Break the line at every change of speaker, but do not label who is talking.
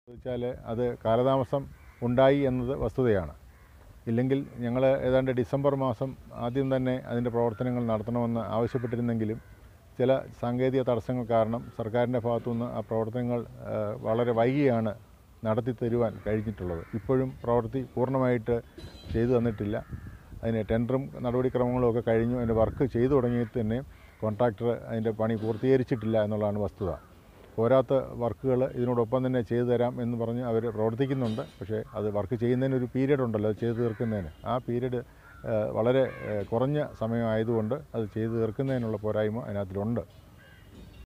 ചോദിച്ചാൽ അത് കാലതാമസം ഉണ്ടായി എന്നത് വസ്തുതയാണ് ഇല്ലെങ്കിൽ ഞങ്ങൾ ഏതാണ്ട് ഡിസംബർ മാസം ആദ്യം തന്നെ അതിൻ്റെ പ്രവർത്തനങ്ങൾ നടത്തണമെന്ന് ആവശ്യപ്പെട്ടിരുന്നെങ്കിലും ചില സാങ്കേതിക തടസ്സങ്ങൾ കാരണം സർക്കാരിൻ്റെ ഭാഗത്തുനിന്ന് ആ പ്രവർത്തനങ്ങൾ ആ, വളരെ വൈകിയാണ് നടത്തി തരുവാൻ കഴിഞ്ഞിട്ടുള്ളത് ഇപ്പോഴും പ്രവൃത്തി പൂർണ്ണമായിട്ട് ചെയ്തു തന്നിട്ടില്ല അതിന് ടെൻഡറും നടപടിക്രമങ്ങളും ഒക്കെ കഴിഞ്ഞു അതിൻ്റെ വർക്ക് ചെയ്തു തുടങ്ങിയിട്ട് തന്നെ കോൺട്രാക്ടർ അതിൻ്റെ പണി പൂർത്തീകരിച്ചിട്ടില്ല എന്നുള്ളതാണ് വസ്തുത പോരാത്ത വർക്കുകൾ ഇതിനോടൊപ്പം തന്നെ ചെയ്തു തരാം എന്ന് പറഞ്ഞ് അവർ പ്രവർത്തിക്കുന്നുണ്ട് പക്ഷേ അത് വർക്ക് ചെയ്യുന്നതിന് ഒരു പീരീഡ് ഉണ്ടല്ലോ അത് ചെയ്തു തീർക്കുന്നതിന് ആ പീരീഡ് വളരെ ഏഹ്, കുറഞ്ഞ സമയമായതുകൊണ്ട് അത് ചെയ്തു തീർക്കുന്നതിനുള്ള പോരായ്മ അതിനകത്തിലുണ്ട്